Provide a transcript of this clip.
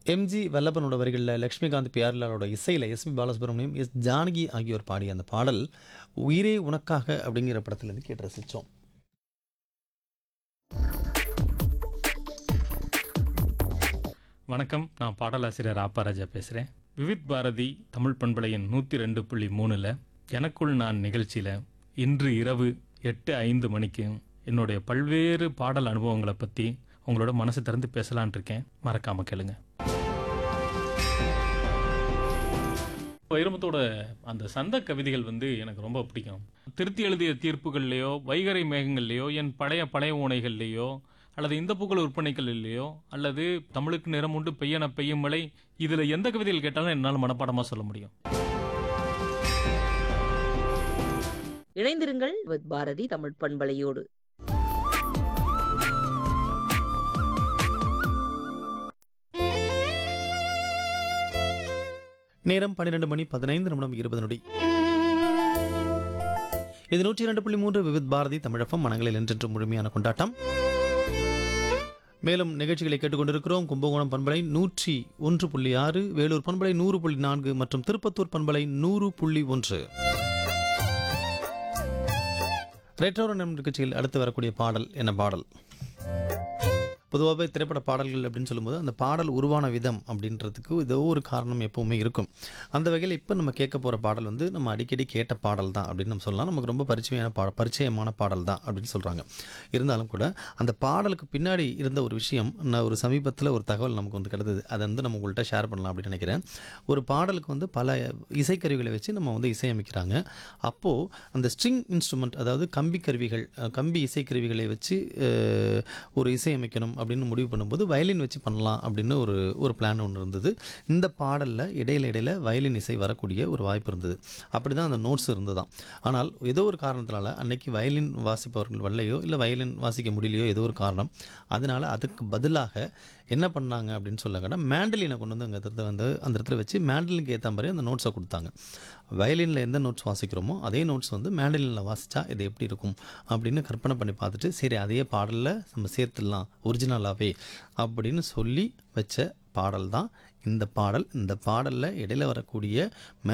MG வல்லபனோட வரிகளில் லக்ஷ்மிகாந்த் பியார்லாலோட இசையில் SP Balasubramaniam S Janaki ஆகியோர் பாடிய அந்த பாடல் உயிரே உனக்காக அப்படிங்கிற படத்துலேருந்து கேட்டு ரசித்தோம் வணக்கம் நான் பாடலாசிரியர் ஆப்பாராஜா பேசுகிறேன் விவித் பாரதி தமிழ் பண்பலையின் நூற்றி ரெண்டு புள்ளி மூணில் எனக்குள் நான் நிகழ்ச்சியில் இன்று இரவு எட்டு ஐந்து மணிக்கு என்னுடைய பல்வேறு பாடல் அனுபவங்களை பற்றி உங்களோட மனசு திறந்து பேசலான் இருக்கேன் மறக்காம கேளுங்க வைரமுத்தோட அந்த சந்த கவிதைகள் வந்து எனக்கு ரொம்ப பிடிக்கும் திருத்தி எழுதிய தீர்ப்புகள்லையோ வைகறை மேகங்கள்லையோ என் பழைய பழைய ஓனைகள்லையோ அல்லது இந்த புகழ் விற்பனைகள்லையோ அல்லது தமிழுக்கு நிறம் உண்டு பெய்யன பெய்யும் மழை இதுல எந்த கவிதைகள் கேட்டாலும் என்னால் மனப்பாடமா சொல்ல முடியும் இணைந்திருங்கள் வித் பாரதி தமிழ் பண்பலையோடு நேரம் பன்னிரெண்டு மணி பதினைந்து நிமிடம் இருபது நொடி இது நூற்றி இரண்டு புள்ளி மூன்று விவித் பாரதி தமிழகம் மனங்களில் என்றென்று முழுமையான கொண்டாட்டம் மேலும் நிகழ்ச்சிகளை கேட்டுக்கொண்டிருக்கிறோம் கும்பகோணம் பண்பலை நூற்றி ஒன்று புள்ளி ஆறு வேலூர் பண்பலை நூறு புள்ளி நான்கு மற்றும் திருப்பத்தூர் பண்பலை நூறு புள்ளி ஒன்று ரெட்ரோர நிகழ்ச்சியில் அடுத்து வரக்கூடிய பாடல் என்ன பாடல் பொதுவாகவே திரைப்பட பாடல்கள் அப்படின்னு சொல்லும்போது அந்த பாடல் உருவான விதம் அப்படின்றதுக்கு ஏதோ ஒரு காரணம் எப்பவுமே இருக்கும் அந்த வகையில் இப்போ நம்ம கேட்க போகிற பாடல் வந்து நம்ம அடிக்கடி கேட்ட பாடல் தான் அப்படின்னு நம்ம சொல்லலாம் நமக்கு ரொம்ப பரிச்சயமான பா பரிச்சயமான பாடல் தான் அப்படின்னு சொல்கிறாங்க இருந்தாலும் கூட அந்த பாடலுக்கு பின்னாடி இருந்த ஒரு விஷயம் நான் ஒரு சமீபத்தில் ஒரு தகவல் நமக்கு வந்து கிடைத்தது அதை வந்து நம்ம உங்கள்கிட்ட ஷேர் பண்ணலாம் அப்படின்னு நினைக்கிறேன் ஒரு பாடலுக்கு வந்து பல இசைக்கருவிகளை வச்சு நம்ம வந்து இசையமைக்கிறாங்க அப்போது அந்த ஸ்ட்ரிங் இன்ஸ்ட்ருமெண்ட் அதாவது கம்பி கருவிகள் அஹ், கம்பி இசைக்கருவிகளை வச்சு அஹ், ஒரு இசையமைக்கணும் அப்படின்னு முடிவு பண்ணும்போது வயலின் வச்சு பண்ணலாம் அப்படின்னு ஒரு ஒரு பிளான் ஒன்று இருந்தது இந்த பாடலில் இடையில இடையில வயலின் இசை வரக்கூடிய ஒரு வாய்ப்பு இருந்தது அப்படி தான் அந்த நோட்ஸ் இருந்ததாம் ஆனால் ஏதோ ஒரு காரணத்தினால அன்னைக்கு வயலின் வாசிப்பவர்கள் வரலையோ இல்லை வயலின் வாசிக்க முடியலையோ ஏதோ ஒரு காரணம் அதனால அதுக்கு பதிலாக என்ன பண்ணாங்க அப்படின்னு சொல்லாங்கன்னா மேண்டலினை கொண்டு வந்து அங்கே இடத்துல வந்து அந்த இடத்துல வச்சு மேண்டலினுக்கு ஏற்ற மாதிரி அந்த நோட்ஸை கொடுத்தாங்க வயலினில் எந்த நோட்ஸ் வாசிக்கிறோமோ அதே நோட்ஸ் வந்து மேண்டலினில் வாசித்தா இது எப்படி இருக்கும் அப்படின்னு கற்பனை பண்ணி பார்த்துட்டு சரி அதே பாடலில் நம்ம சேர்த்துடலாம் ஒரிஜினலாகவே அப்படின்னு சொல்லி வச்ச பாடல் தான் இந்த பாடல் இந்த பாடலில் இடையில வரக்கூடிய